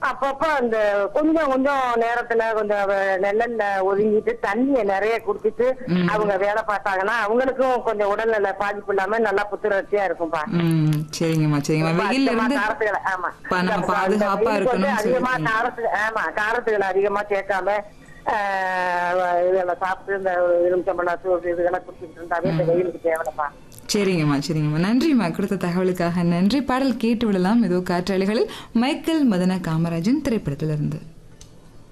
அப்பப்ப அந்த கொஞ்சம் கொஞ்சம் நேரத்துல கொஞ்சம் வ- நிழல்ல ஒதுங்கிட்டு தண்ணிய நிறைய குடிச்சிட்டு அவங்க வேலை பார்த்தாங்கன்னா அவங்களுக்கும் கொஞ்சம் உடல்நல பாதிப்பு இல்லாம நல்லா புத்துணர்ச்சியா இருக்கும்பா ம் சரிங்கம்மா சரிங்கம்மா ரொம்ப வெயில்ல அதிகமா இருந்து காரத்துகளை ஆமா பா- நம்ம இந்த- பாதுகாப்பா இந்த வெயிலுக்கு வந்து இருக்கணும்னு அதிகமா சொல்லிருக்கீங்க. காரத்து ஆமா காரத்துகளை அதிகமா சேர்க்காம ஆஹ், இதெல்லாம் சாப்பிட்டு இந்த எலுமிச்சம்பழம் சூடு இதெல்லாம் குடிச்சிட்டு இருந்தாவே இந்த வெயிலுக்கு தேவைப்பா சரிங்கம்மா சரிங்கம்மா நன்றிம்மா கொடுத்த தகவலுக்காக நன்றி பாடல் கேட்டு விடலாம் ஏதோ காற்றாளிகளில் மைக்கேல் மதன காமராஜன் திரைப்படத்திலிருந்து